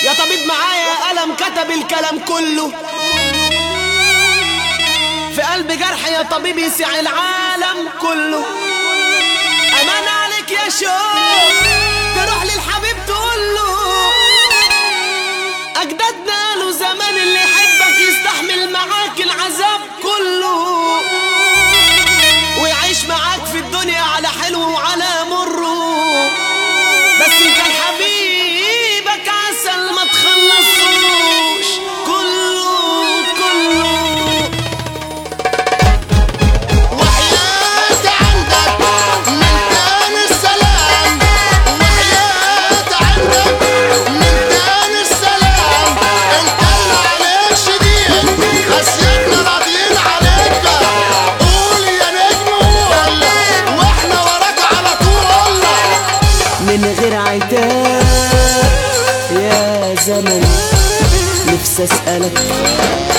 يا طبيب معايا قلم كتب الكلام كله في قلب جرح يا طبيب يسع العالم كله امان عليك يا شوق تروح للحبيب تقول له اجدادنا قالوا زمان اللي يحبك يستحمل معاك العذاب كله ويعيش معاك في الدنيا على حلو وعلى مره بس انت حبيبك عسل ما تخلصوش كله كله وحياة عندك من تاني السلام وحياة عندك من تاني السلام انت اللي عليك شديد خسيتنا راضيين عليك قول يا نجم قول واحنا وراك على طول من غير عتاب يا زمن نفسي اسألك